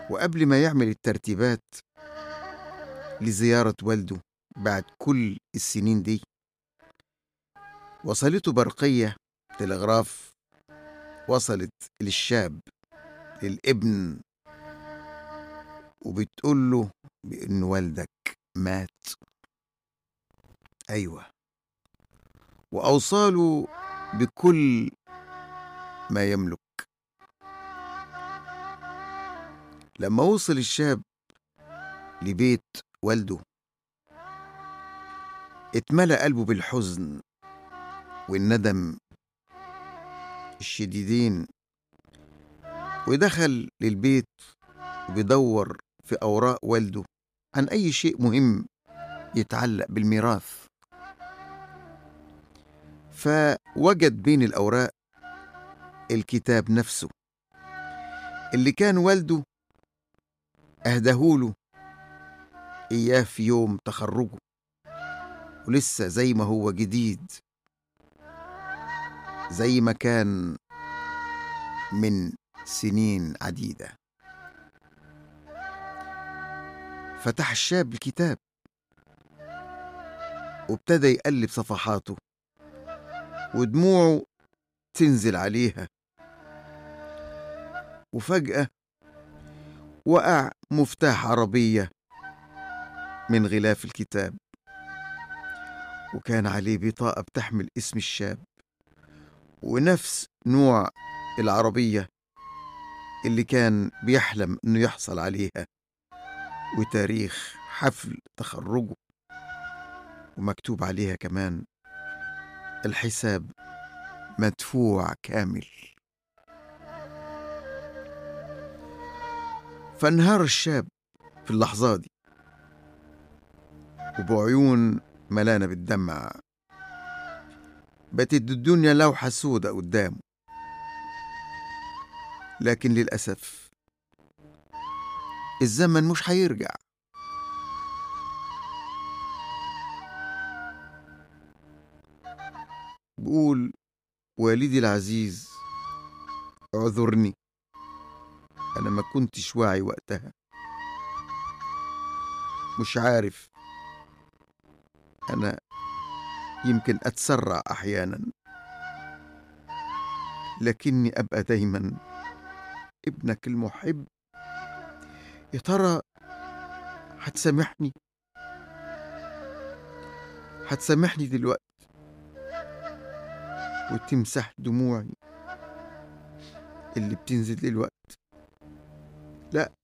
وقبل ما يعمل الترتيبات لزيارة والده بعد كل السنين دي وصلته برقية تلغراف وصلت للشاب للابن وبتقول له بأن والدك مات أيوة وأوصاله بكل ما يملك لما وصل الشاب لبيت والده اتملى قلبه بالحزن والندم الشديدين ودخل للبيت وبيدور في أوراق والده عن أي شيء مهم يتعلق بالميراث فوجد بين الأوراق الكتاب نفسه اللي كان والده أهدهوله إياه في يوم تخرجه ولسه زي ما هو جديد زي ما كان من سنين عديدة فتح الشاب الكتاب وابتدى يقلب صفحاته ودموعه تنزل عليها وفجأة وقع مفتاح عربية من غلاف الكتاب وكان عليه بطاقة بتحمل اسم الشاب ونفس نوع العربية اللي كان بيحلم انه يحصل عليها وتاريخ حفل تخرجه ومكتوب عليها كمان الحساب مدفوع كامل فانهار الشاب في اللحظة دي وبعيون ملانة بالدمع باتت الدنيا لوحة سودة قدامه لكن للأسف الزمن مش هيرجع بقول والدي العزيز اعذرني أنا ما كنتش واعي وقتها مش عارف أنا يمكن أتسرع أحيانا لكني أبقى دايما ابنك المحب يا ترى هتسامحني هتسامحني دلوقتي وتمسح دموعي اللي بتنزل دلوقتي لا